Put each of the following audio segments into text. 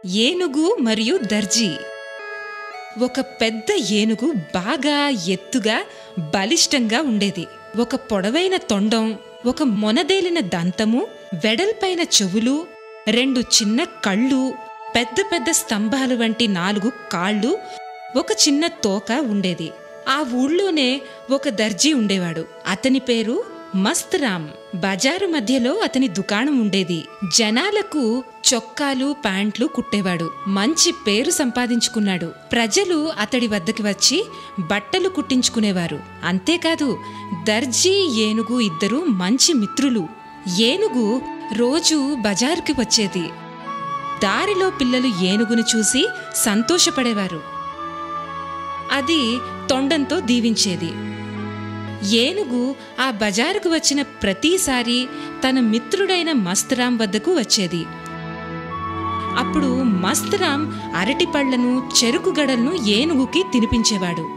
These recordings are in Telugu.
ఏనుగు మరియు దర్జీ ఒక పెద్ద ఏనుగు బాగా ఎత్తుగా బలిష్టంగా ఉండేది ఒక పొడవైన తొండం ఒక మొనదేలిన దంతము వెడల్పైన చెవులు రెండు చిన్న కళ్ళు పెద్ద పెద్ద స్తంభాలు వంటి నాలుగు కాళ్ళు ఒక చిన్న తోక ఉండేది ఆ ఊళ్ళోనే ఒక దర్జీ ఉండేవాడు అతని పేరు మస్తరామ్ బజారు మధ్యలో అతని దుకాణం ఉండేది జనాలకు చొక్కాలు ప్యాంట్లు కుట్టేవాడు మంచి పేరు సంపాదించుకున్నాడు ప్రజలు అతడి వద్దకి వచ్చి బట్టలు కుట్టించుకునేవారు అంతేకాదు దర్జీ ఏనుగు ఇద్దరు మంచి మిత్రులు ఏనుగు రోజు బజారుకి వచ్చేది దారిలో పిల్లలు ఏనుగును చూసి సంతోషపడేవారు అది తొండంతో దీవించేది ఏనుగు ఆ బజారుకు వచ్చిన ప్రతిసారి తన మిత్రుడైన మస్తరాం వద్దకు వచ్చేది అప్పుడు మస్తరాం అరటి పళ్లను చెరుకు గడలను ఏనుగుకి తినిపించేవాడు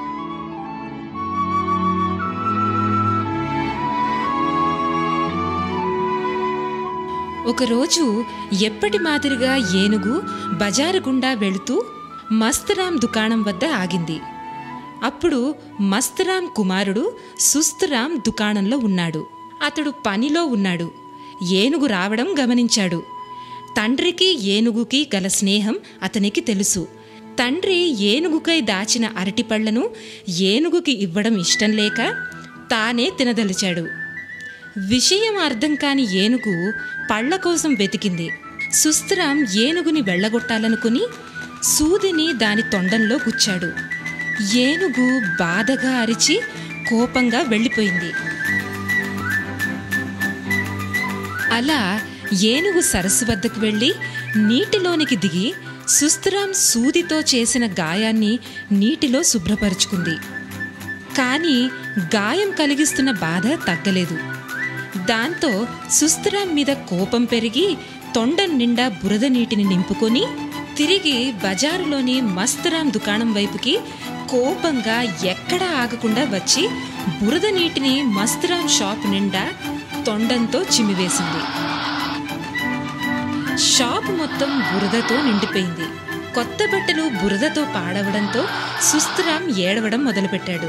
ఒకరోజు ఎప్పటి మాదిరిగా ఏనుగు బజారు గుండా వెళుతూ మస్తరాం దుకాణం వద్ద ఆగింది అప్పుడు మస్తరాం కుమారుడు సుస్తరాం దుకాణంలో ఉన్నాడు అతడు పనిలో ఉన్నాడు ఏనుగు రావడం గమనించాడు తండ్రికి ఏనుగుకి గల స్నేహం అతనికి తెలుసు తండ్రి ఏనుగుకై దాచిన అరటిపళ్లను ఏనుగుకి ఇవ్వడం ఇష్టం లేక తానే తినదలిచాడు విషయం అర్థం కాని ఏనుగు పళ్ల కోసం వెతికింది సుస్తరాం ఏనుగుని వెళ్ళగొట్టాలనుకుని సూదిని దాని తొండంలో గుచ్చాడు ఏనుగు బాధగా అరిచి కోపంగా వెళ్ళిపోయింది అలా ఏనుగు సరస్సు వద్దకు వెళ్ళి నీటిలోనికి దిగి సుస్తరాం సూదితో చేసిన గాయాన్ని నీటిలో శుభ్రపరుచుకుంది కానీ గాయం కలిగిస్తున్న బాధ తగ్గలేదు దాంతో సుస్తరాం మీద కోపం పెరిగి తొండం నిండా బురద నీటిని నింపుకొని తిరిగి బజారులోని మస్తరాం దుకాణం వైపుకి కోపంగా ఎక్కడా ఆగకుండా వచ్చి బురద నీటిని మస్తరాం షాప్ నిండా తొండంతో చిమ్మివేసింది షాప్ మొత్తం బురదతో నిండిపోయింది కొత్త బట్టలు బురదతో పాడవడంతో సుస్తరాం ఏడవడం మొదలుపెట్టాడు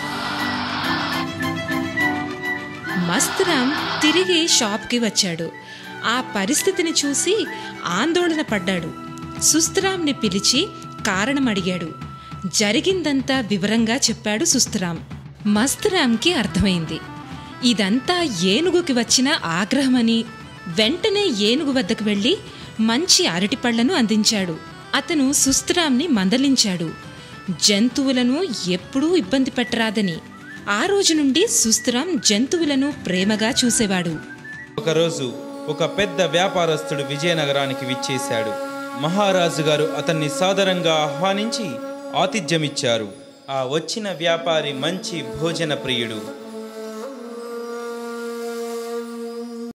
మస్తరాం తిరిగి షాప్కి వచ్చాడు ఆ పరిస్థితిని చూసి ఆందోళన పడ్డాడు సుస్తరాంని పిలిచి కారణం అడిగాడు జరిగిందంతా వివరంగా చెప్పాడు సుస్తరాం మస్తరాంకి అర్థమైంది ఇదంతా ఏనుగుకి వచ్చిన ఆగ్రహమని వెంటనే ఏనుగు వద్దకు వెళ్ళి మంచి అరటిపళ్లను అందించాడు అతను సుస్తరాంని మందలించాడు జంతువులను ఎప్పుడూ ఇబ్బంది పెట్టరాదని ఆ రోజు నుండి సుస్తరాం జంతువులను ప్రేమగా చూసేవాడు ఒకరోజు ఒక పెద్ద వ్యాపారస్తుడు విజయనగరానికి విచ్చేశాడు మహారాజు గారు అతన్ని సాదరంగా ఆహ్వానించి ఆతిథ్యమిచ్చారు ఆ వచ్చిన వ్యాపారి మంచి భోజన ప్రియుడు